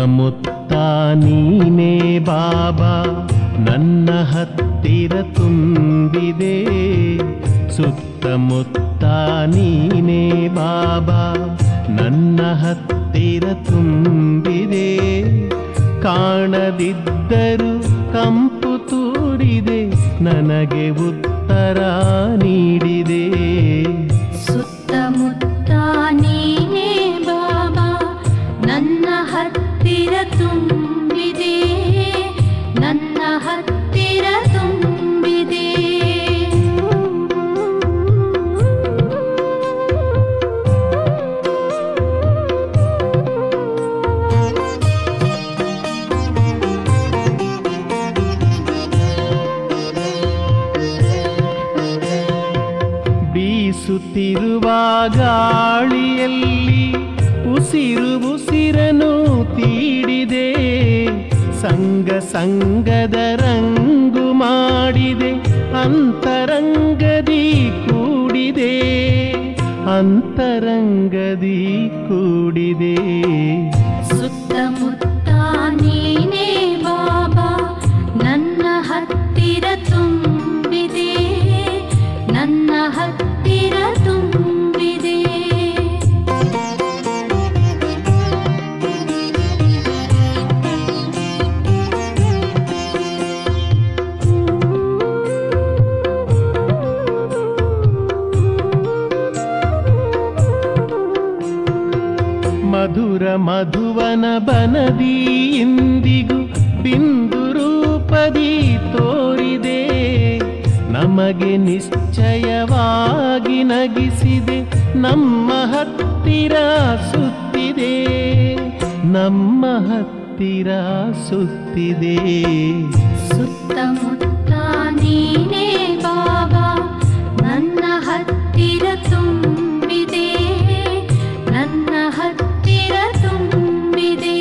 ಸುತ್ತಮುತ್ತ ನೀನೇ ಬಾಬಾ ನನ್ನ ಹತ್ತಿರ ತುಂಬಿದೆ ಸುತ್ತಮುತ್ತ ನೀನೇ ಬಾಬಾ ನನ್ನ ಹತ್ತಿರ ತುಂಬಿದೆ ಕಾಣದಿದ್ದರೂ ಕಂಪು ತೂರಿದೆ ನನಗೆ ಉತ್ತರ ನೀಡಿದೆ ಸುತ್ತಮುತ್ತ ನೀನೇ ಬಾಬಾ ನನ್ನ ಹತ್ತಿರ ತುಂಬಿದೆ ನನ್ನ ಹತ್ತಿರ ತುಂಬಿದೆ ಬೀಸುತ್ತಿರುವ ಗಾಳಿಯಲ್ಲಿ ಉಸಿರು ಉಸಿರನು ತೀಡಿದೆ ಸಂಗ ಸಂಗದ ರಂಗು ಮಾಡಿದೆ ಅಂತರಂಗದಿ ಕೂಡಿದೆ ಅಂತರಂಗದಿ ಕೂಡಿದೆ ಸುತ್ತಮುತ್ತ ನೀನೇ ಬಾಬಾ ನನ್ನ ಹತ್ತಿರ ತುಂಬಿದೆ ನನ್ನ ಹತ್ತಿರ ತುಂಬಿದೆ ಮಧುರ ಮಧುವನ ಬನದಿ ಇಂದಿಗೂ ಬಿಂದು ರೂಪದಿ ತೋರಿದೆ ನಮಗೆ ನಿಶ್ಚಯವಾಗಿ ನಗಿಸಿದೆ ನಮ್ಮ ಹತ್ತಿರ ಸುತ್ತಿದೆ ನಮ್ಮ ಹತ್ತಿರ ಸುತ್ತಿದೆ ಸುತ್ತಮುತ್ತ ನೀನೇ ಬಾಬಾ ನನ್ನ ಹತ್ತಿರ ತುಂಬಿದೆ ನನ್ನ ಹತ್ತಿರ ತುಂಬಿದೆ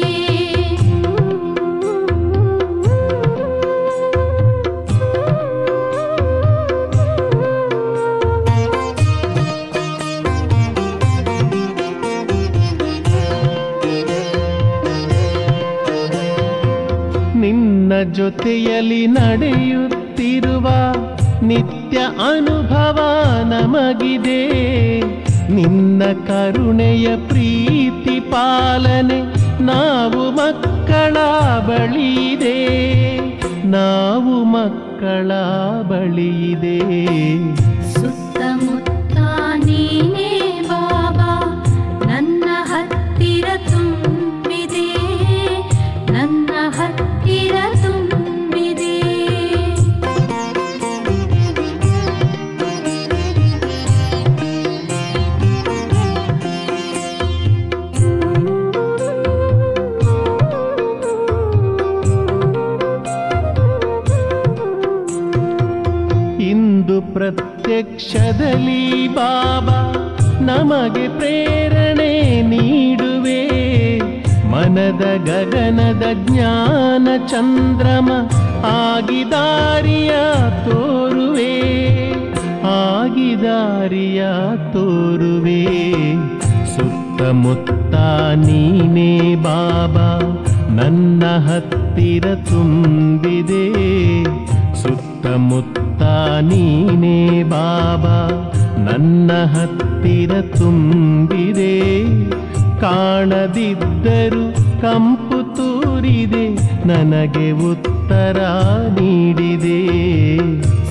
ನಿನ್ನ ಜೊತೆಯಲ್ಲಿ ನಡೆಯುತ್ತಿರುವ ನಿತ್ಯ ಅನುಭವ ನಮಗಿದೆ ನಿನ್ನ ಕರುಣೆಯ ಪ್ರೀತಿ ಪಾಲನೆ ನಾವು ಮಕ್ಕಳ ಬಳಿಯಿದೆ ನಾವು ಮಕ್ಕಳ ಬಳಿಯಿದೆ ಸುತ್ತಮುತ್ತ ನೀನೇ ಬಾಬಾ ನನ್ನ ಹತ್ತಿರ ತುಂಬಿದೆ ನನ್ನ ಹತ್ತಿರ ತುಂಬಿದೆ ಇಂದು ಪ್ರತ್ಯಕ್ಷದಲ್ಲಿ ಬಾಬಾ ನಮಗೆ ಪ್ರೇರಣೆ ನೀಡುವೆ ಮನದ ಗಗನದ ಜ್ಞಾನ ಚಂದ್ರಮ ಆಗಿದಾರಿಯ ತೋರುವೆ ಆಗಿದಾರಿಯ ತೋರುವೆ ಸುತ್ತಮುತ್ತ ನೀನೇ ಬಾಬಾ ನನ್ನ ಹತ್ತಿರ ತುಂಬಿದೆ ಸುತ್ತಮುತ್ತ ನೀನೇ ಬಾಬಾ ನನ್ನ ಹತ್ತಿರ ತುಂಬಿದೆ ಕಾಣದಿದ್ದರೂ ಕಂಪು ತೂರಿದೆ ನನಗೆ ಉತ್ತರ ನೀಡಿದೆ